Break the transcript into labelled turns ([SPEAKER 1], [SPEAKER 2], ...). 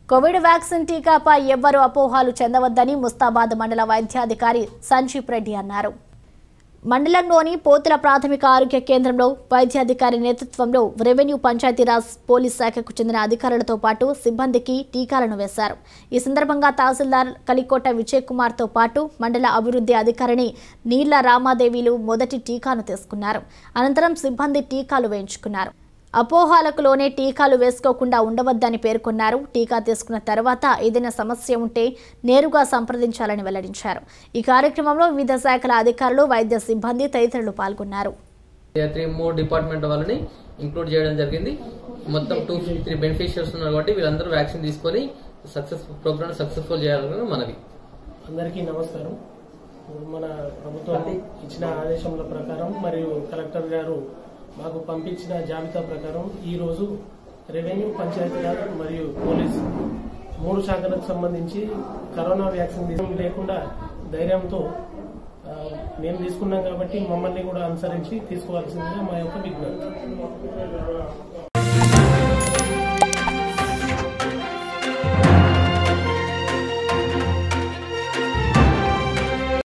[SPEAKER 1] Covid vaccine టీకాపై ఎవ్వరూ అపోహాలు చెందవద్దని ముస్తాబాద్ మండల వైద్యాధికారి సంజీప్ రెడ్డి అన్నారు మండలంలోని పోతుల ప్రాథమిక ఆరోగ్య కేంద్రంలో వైద్యాధికారి నేతృత్వంలో రెవెన్యూ పంచాయతీరాజ్ పోలీస్ శాఖకు చెందిన అధికారులతో పాటు సిబ్బందికి టీకాలను వేశారు ఈ సందర్భంగా తహసీల్దార్ కలికోట విజయ్ కుమార్తో పాటు మండల అభివృద్ధి అధికారిని నీళ్ల రామాదేవిలు మొదటి టీకాను తీసుకున్నారు అనంతరం సిబ్బంది టీకాలు వేయించుకున్నారు అపోహాలకు లోనే టీకాలు వేసుకోకుండా ఉండవద్దని పేర్కొన్నారు టీకా తీసుకున్న తర్వాత ఏదైనా సమస్య ఉంటే నేరుగా సంప్రదించాలని వెల్లడించారు ఈ కార్యక్రమంలో వివిధ శాఖల అధికారులు వైద్య సిబ్బంది తదితరులు పాల్గొన్నారు
[SPEAKER 2] త్రీ మూడు డిపార్ట్మెంట్ వాళ్ళని ఇంక్లూడ్ చేయడం జరిగింది మొత్తం టూ ఫిఫ్టీ త్రీ బెనిఫిషియర్స్ ఉన్నారు కాబట్టి వీళ్ళందరూ వ్యాక్సిన్ తీసుకొని సక్సెస్ ప్రోగ్రామ్ సక్సెస్ఫుల్ చేయాలని మనవి
[SPEAKER 3] అందరికీ నమస్కారం మన ప్రభుత్వం ఇచ్చిన ఆదేశముల ప్రకారం మరియు కలెక్టర్ గారు మాకు పంపించిన జాబితా ప్రకారం ఈ రోజు రెవెన్యూ పంచాయతీరాజ్ మరియు పోలీస్ మూడు శాఖలకు సంబంధించి కరోనా వ్యాక్సిన్ తీసుకోవడం లేకుండా ధైర్యంతో ఆ, మేము తీసుకున్నాం కాబట్టి మమ్మల్ని కూడా అనుసరించి తీసుకోవాల్సిందిగా మా యొక్క విజ్ఞప్తి